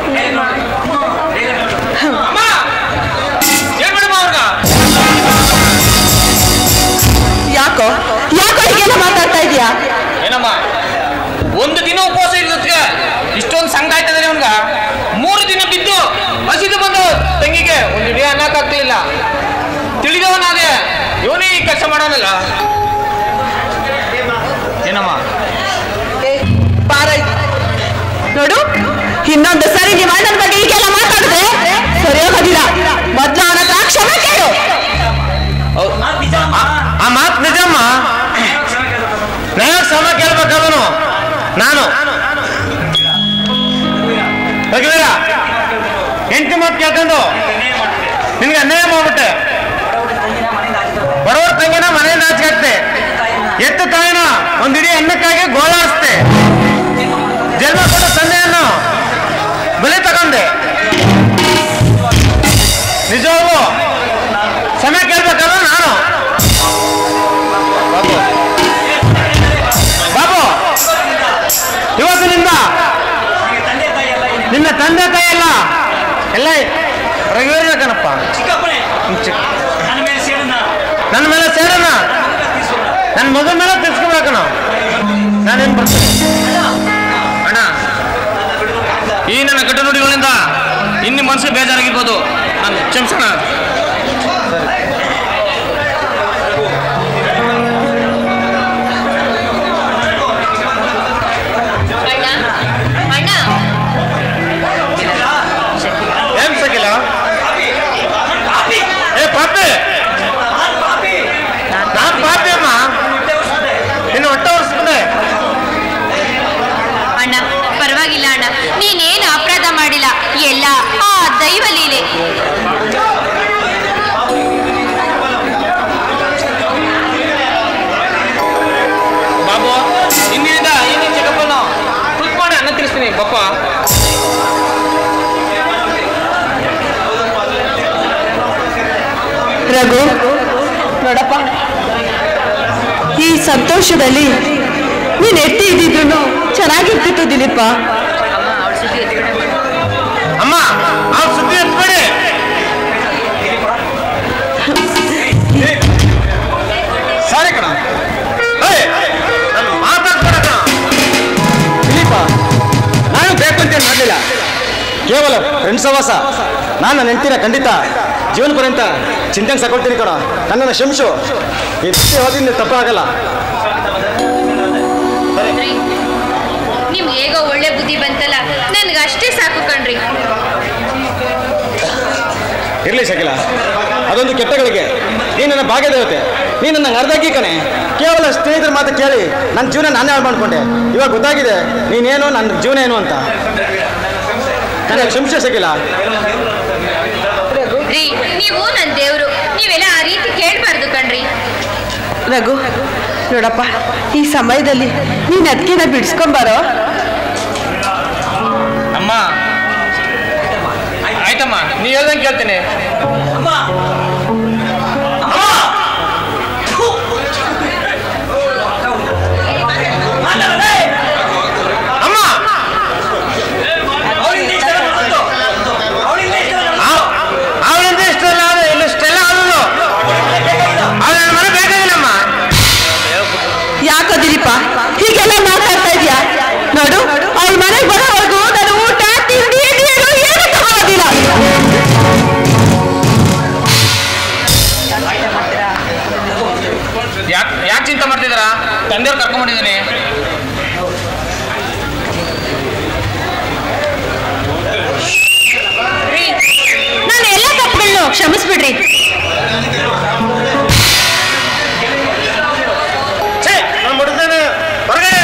ಯಾಕೋ ಯಾಕೋ ಹೀಗೆಲ್ಲ ಮಾತಾಡ್ತಾ ಇದೀಯಾ ಏನಮ್ಮ ಒಂದು ದಿನ ಉಪವಾಸ ಇದ್ದಕ್ಕೆ ಇಷ್ಟೊಂದು ಸಂಘ ಆಯ್ತದೆ ಅವನ್ಗ ಮೂರು ದಿನ ಬಿದ್ದು ಹಸಿದು ಬಂದು ತಂಗಿಗೆ ಒಂದು ಇಡೀ ಅನ್ನಕ್ಕಾಗ್ಲಿಲ್ಲ ತಿಳಿದವನಾದೆ ಇವನೇ ಈ ಕೆಲಸ ಮಾಡೋನಲ್ಲ ಏನಮ್ಮ ಪಾರ ನೋಡು ಇನ್ನೊಂದು ಸರಿ ನಿಮ್ಮ ಅಣ್ಣನ ಬಗ್ಗೆ ಹೀಗೆಲ್ಲ ಮಾತಾಡಿದ್ರೆ ಸರಿ ಹೋಗೋದಿಲ್ಲ ಮೊದ್ಲು ಅವನ ಹತ್ರ ಕ್ಷಮೆ ಕೇಳು ಆ ಮಾತು ನಿಜಮ್ಮ ನಾನು ಸಮ ಕೇಳ್ಬೇಕಾದನು ನಾನು ರಘುವೀರ ಹೆಂಡತಿ ಮಾತು ಕೇಳ್ಕೊಂಡು ನಿನ್ಗೆ ಅನ್ಯಾಯ ಮಾಡ್ಬಿಟ್ಟೆ ಬರೋರ್ ತಂಗಿನ ಮನೆಯಿಂದ ಆಚೆ ಎತ್ತು ತಾಯಿನ ಒಂದಿಡೀ ಅನ್ನಕ್ಕಾಗಿ ಗೋಳಾಡಿಸ್ತೆ ಜನ್ಮ ಕೊಟ್ಟ ತಂದೆಯನ್ನು ನಿನ್ನ ತಂದೆ ತಾಯಿ ಎಲ್ಲ ಎಲ್ಲ ರಘುವೀರ ಕಣಪ್ಪ ನನ್ನ ಮೇಲೆ ಸೇರೋಣ ನನ್ನ ಮಗನ ಮೇಲೆ ತಿರ್ಸ್ಕೋಬೇಕು ನಾವು ನಾನೇನು ಬರ್ತೀನಿ ಅಣ್ಣ ಈ ನನ್ನ ಕಟ್ಟು ನುಡಿಗಳಿಂದ ಇನ್ನು ಮನಸ್ಸು ಬೇಜಾರಾಗಿರ್ಬೋದು ನಾನು ಕ್ಷಮಿಸೋಣ ಅಣ್ಣ ಅಣ್ಣ ಏನ್ ಸಕಿಲ್ಲ ಏ ಪಾಪಿ ನಾನ್ ಪಾಪಿ ಅಮ್ಮ ಇನ್ನು ಹೊಟ್ಟೆ ಹೊರಿಸ್ಕೊಂಡೆ ಅಣ್ಣ ಪರವಾಗಿಲ್ಲ ಅಣ್ಣ ನೀನೇನು ಅಪರಾಧ ಮಾಡಿಲ್ಲ ಎಲ್ಲ ಆ ದೈವ ಲೀಲೆ ಬಾಬು ಇನ್ನಿಂದ ಇನ್ನಿನ ಚಿಕ್ಕಪ್ಪನ ಕುತ್ಕೊಂಡು ಅನ್ನ ತಿರ್ಸ್ತೀನಿ ಬಪ್ಪ ರಘು ನೋಡಪ್ಪ ಈ ಸಂತೋಷದಲ್ಲಿ ನೀನ್ ಎತ್ತಿ ಇದ್ದಿದ್ರು ಚೆನ್ನಾಗಿರ್ತಿತ್ತು ದಿಲೀಪ ಅಮ್ಮ ಅವ್ರ ಸುದ್ದಿ ಎತ್ಬೇಡಿ ಸಾರಿ ಕಣ ಮಾತಾಡ್ಬೇಡ ಕಣ ದಿಲೀಪ ನಾನು ಬೇಕು ಅಂತೇನು ಮಾಡಲಿಲ್ಲ ಕೇವಲ ಫ್ರೆಂಡ್ಸ್ ಸವಾಸ ನಾನು ನನ್ನ ಹೆಂಡ್ತಿನ ಖಂಡಿತ ಜೀವನ ಪರ್ಯಂತ ಚಿಂತೆಗೆ ಸಕೊಳ್ತೀನಿ ಕಣ ನನ್ನನ್ನು ಕ್ಷಮಿಸು ಈ ಬುದ್ಧಿ ಹೋದಿಂದ ತಪ್ಪಾಗಲ್ಲ ನಿಮ್ಗೆ ಹೇಗೋ ಒಳ್ಳೆ ಬುದ್ಧಿ ಬಂತಲ್ಲ ನನ್ಗೆ ಅಷ್ಟೇ ಸಾಕು ಕಣ್ರಿ ಇರಲಿ ಶಕಿಲ ಅದೊಂದು ಕೆಟ್ಟಗಳಿಗೆ ನೀ ನನ್ನ ಭಾಗ್ಯದೇವತೆ ನೀ ನನ್ನ ಅರ್ಧಕ್ಕಿ ಕಣೆ ಕೇವಲ ಸ್ನೇಹಿತರ ಮಾತು ಕೇಳಿ ನನ್ನ ಜೀವನ ನಾನೇ ಹಾಳು ಮಾಡ್ಕೊಂಡೆ ಇವಾಗ ಗೊತ್ತಾಗಿದೆ ನೀನೇನು ನನ್ನ ಜೀವನ ಏನು ಅಂತ ನನಗೆ ಕ್ಷಮಿಸ ಶಕಿಲ ರೀ ನೀವು ನನ್ನ ದೇವ್ರು ನೀವೆಲ್ಲ ಆ ರೀತಿ ಕೇಳ್ಬಾರ್ದು ಕಣ್ರಿ ರಘು ನೋಡಪ್ಪ ಈ ಸಮಯದಲ್ಲಿ ನೀನ್ ಅದಕ್ಕಿನ ಬಿಡಿಸ್ಕೊಂಬಾರೋ ಅಮ್ಮ ಆಯ್ತಮ್ಮ ನೀ ಹೇಳ್ದಂಗೆ ಕೇಳ್ತೀನಿ ಅಮ್ಮ ಅವಳಿಂದ ಇಷ್ಟೆಲ್ಲ ಆದ- ಇಲ್ಲ ಇಷ್ಟೆಲ್ಲ ಆದದ್ದು ಅವಳು ನನ್ನ ಮನೆ ಬೇಕಾಗಿಲ್ಲಮ್ಮ ಯಾಕೋ ದಿಲೀಪ ಹೀಗೆಲ್ಲ ಮಾತಾಡ್ತಾ ಇದ್ಯಾ ನೋಡು ಅವ್ರ ಮನೆಗೆ ಬರೋವರೆಗೂ ನಾನು ಊಟ ತಿಂಡಿ ನೀರು ಏನು ತಗೊಳ್ಳೋದಿಲ್ಲ ಯಾಕೆ ಯಾಕೆ ಚಿಂತೆ ಮಾಡ್ತಿದ್ದೀರಾ ತಂದೆಯವ್ರು ಕರ್ಕೊಂಡ್ಬಂದಿದ್ದೀನಿ ರೀ ನಾನು ಎಲ್ಲ ತಪ್ಪುಗಳನ್ನು ಕ್ಷಮಿಸ್ಬಿಡ್ರಿ ಛೇ ನಾನು ಮುಡಿದೇನೆ ಹೊರಗಡೆ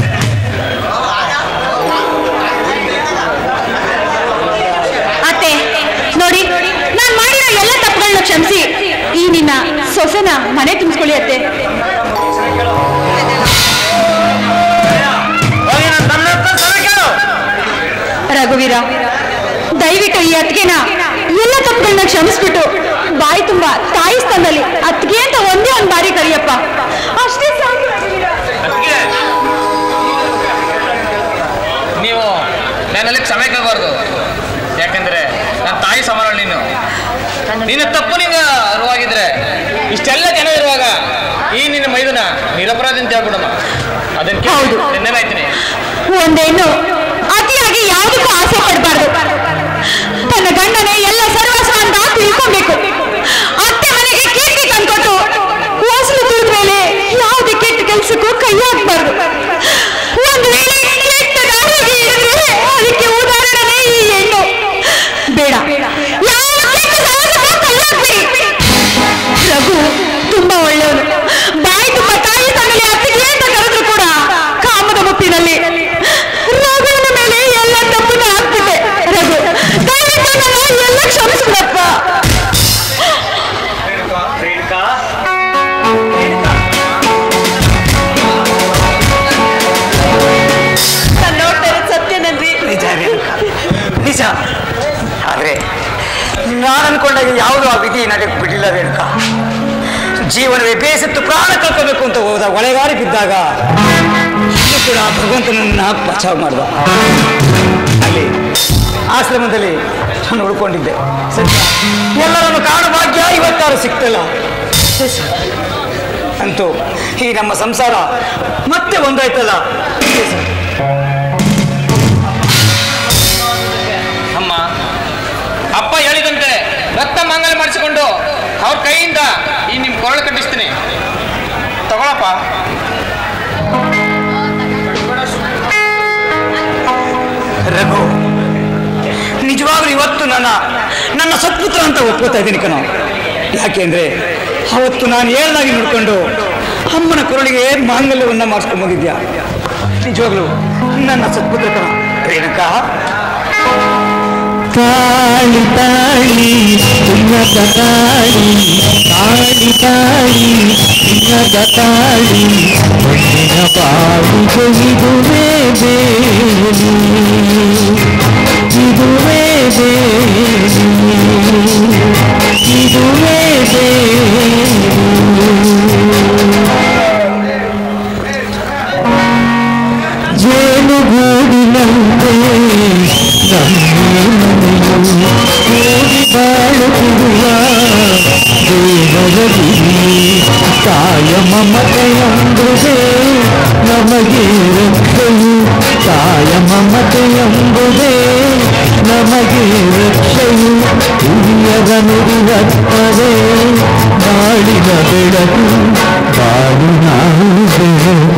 ಅತ್ತೆ ನೋಡಿ ನಾನು ಮಾಡಿರೋ ಎಲ್ಲ ತಪ್ಪುಗಳನ್ನ ಕ್ಷಮಿಸಿ ಈ ನಿನ್ನ ಸೊಸೆನ ಮನೆ ತುಂಬಿಸ್ಕೊಳ್ಳಿ ಅತ್ತೆ ಹೋಗಿ ನನ್ನ ತಮ್ಮ ಹತ್ರ ಸರಿ ಕೇಳು ರಘುವೀರ ದಯವಿಟ್ಟು ಈ ಅತ್ತಿಗೆನ ಎಲ್ಲ ತಪ್ಪುಗಳನ್ನ ಕ್ಷಮಿಸ್ಬಿಟ್ಟು ಬಾಯಿ ತುಂಬಾ ತಾಯಿ ಸ್ಥಾನದಲ್ಲಿ ಅತ್ತಿಗೆ ಅಂತ ಒಂದೇ ಒಂದು ಬಾರಿ ಕರಿಯಪ್ಪ ಅಷ್ಟೇ ಸಾಕು ರಘುವೀರ. ಅದಕ್ಕೆ ನೀವು ನನ್ನಲ್ಲಿ ಕ್ಷಮೆ ಕೇಳಬಾರ್ದು ಯಾಕಂದ್ರೆ ನನ್ನ ತಾಯಿ ಸಮಾನ ನೀನು ನಿನ್ನ ತಪ್ಪು ನಿಂಗೆ ಅರಿವಾಗಿದ್ರೆ ಇಷ್ಟೆಲ್ಲ ಜನ ಇರುವಾಗ ಈ ನಿನ್ನ ಮೈದನ ನಿರಪರಾಧಿ ಅಂತ ಹೇಳ್ಬಿಡಮ್ಮ ಅದನ್ನ ಹೌದು. ನೆನ್ನೆನಾಯ್ತೀನಿ ಒಂದೇನು ಅತಿಯಾಗಿ ಯಾವುದಕ್ಕೂ ಆಸೆ ಪಡಬಾರ್ದು ತನ್ನ ಗಂಡನೇ ಎಲ್ಲ ಸರ್ವಸ್ವ ಅಂತ ತಿಳ್ಕೊಬೇಕು ಅತ್ತೆ ಮನೆಗೆ ಕೀರ್ತಿ ತಂದ್ಕೊಟ್ಟು ಹೊಸಲು ತುಳಿದ ಮೇಲೆ ಯಾವುದೇ ಕೆಟ್ಟ ಕೆಲಸಕ್ಕೂ ಕೈ ಹಾಕ್ಬಾರ್ದು ಒಂದು ವೇಳೆ ಕೆಟ್ಟ ದಾರಿಗೆ ಹಿಡಿದ್ರೆ ಅದಕ್ಕೆ ಉದಾಹರಣೆ ಈ ಹೆಣ್ಣು ಬೇಡ ಯಾವ ಕೆಟ್ಟ ಸಾಹಸಕ್ಕೂ ಕೈ ಹಾಕ್ಬೇಡಿ ರಘು ತುಂಬಾ ಒಳ್ಳೆಯವನು ಬಾಯಿ ತುಂಬಾ ತಾಯಿ ತನ್ನಲ್ಲಿ ಅತ್ತಿಗೆ ಅಂತ ಕರೆದ್ರು ಕೂಡ ಕಾಮದ ಮುಪ್ಪಿನಲ್ಲಿ ರಘುವಿನ ಮೇಲೆ ಎಲ್ಲ ತಪ್ಪನ್ನು ಹಾಕ್ಬಿಟ್ಟೆ ರಘು ದಯವಿಟ್ಟು ನನ್ನ ಎಲ್ಲ ಕ್ಷಮಿಸ್ಬಿಡಪ್ಪ ನಾನು ನೋಡ್ತಾ ಇರೋದು ಸತ್ಯನನ್ರಿ ನಿಜ ರೇಣುಕ ನಿಜ ಆದರೆ ನಾನು ಅನ್ಕೊಂಡಾಗ ಯಾವುದೂ ಆ ವಿಧಿ ನನಗೆ ಬಿಡಲಿಲ್ಲ ರೇಣುಕ ಜೀವನವೇ ಬೇಸತ್ತು ಪ್ರಾಣ ಕಳ್ಕೋಬೇಕು ಅಂತ ಹೋದ ಒಳೆಗಾರಿ ಬಿದ್ದಾಗ ಇದು ಕೂಡ ಭಗವಂತನನ್ನ ಬಚಾವ್ ಮಾಡ್ದ ಅಲ್ಲಿ ಆಶ್ರಮದಲ್ಲಿ ನಾನು ಉಳ್ಕೊಂಡಿದ್ದೆ ಸತ್ಯ ಎಲ್ಲರನ್ನು ಕಾಣು ಭಾಗ್ಯ ಇವತ್ತಾರು ಸಿಕ್ತಲ್ಲ ಛೆ, ಛೆ. ಅಂತೂ ಈ ನಮ್ಮ ಸಂಸಾರ ಮತ್ತೆ ಒಂದಾಯ್ತಲ್ಲ ಛೆ, ಛೆ. ಅಮ್ಮ ಅಪ್ಪ ಹೇಳಿದಂತೆ ರಕ್ತ ಮಂಗಲ ಮಾಡಿಸಿಕೊಂಡು ಅವ್ರ ಕೈಯಿಂದ ಈ ನಿಮ್ ಕೊರಳು ಕಟ್ಟಿಸ್ತೀನಿ ತಗೊಳಪ್ಪ ರಘು ನಿಜವಾಗ್ಲೂ ಇವತ್ತು ನನ್ನ ನನ್ನ ಸತ್ಪುತ್ರ ಅಂತ ಒಪ್ಕೋತಾ ಇದ್ದೀನಿ ಕಣ ಯಾಕೆಂದ್ರೆ ಅವತ್ತು ನಾನು ಹೇಳ್ದಾಗಿ ನೋಡ್ಕೊಂಡು ಅಮ್ಮನ ಕೊರಳಿಗೆ ಮಾಂಗಲ್ಯವನ್ನ ಮಾಡಿಸ್ಕೊಂಡು ಬಂದಿದ್ಯಾ ನಿಜವಾಗ್ಲೂ ನನ್ನ ಸತ್ಪುತ್ರ ಕಣ ರೇಣುಕಾ ತಾಳಿ ತಾಳಿ ಚಿನ್ನದ ತಾಳಿ ತಾಳಿ ತಾಳಿ ಚಿನ್ನದ ತಾಳಿ ಮಣ್ಣಿನ ಬಾವಿಗೆ ಇದುವೇ ಬೇಲಿ ಇದುವೇ ಬೇಲಿ ಇದುವೇ ಬೇಲಿ ಜೇನುಗೂಡಿನಂತೆ ನಮ್ಮನೆಯು ಕೂಡಿ ಬಾಳುತ್ತಿರುವ ದೇವರಲ್ಲಿ ತಾಯ ಮಮತೆಯಂಬುದೇ ನಮಗೆ ರಕ್ಷೆಯು ತಾಯ ಮಮತೆಯಂಬುದೇ ನಮಗೆ ರಕ್ಷೆಯು ಹಿರಿಯರ ನುಡಿವತ್ತರೆ ಬಾಳಿನ ಬೆಳಕು ಬಾಳಿನ ಬೆಳಕು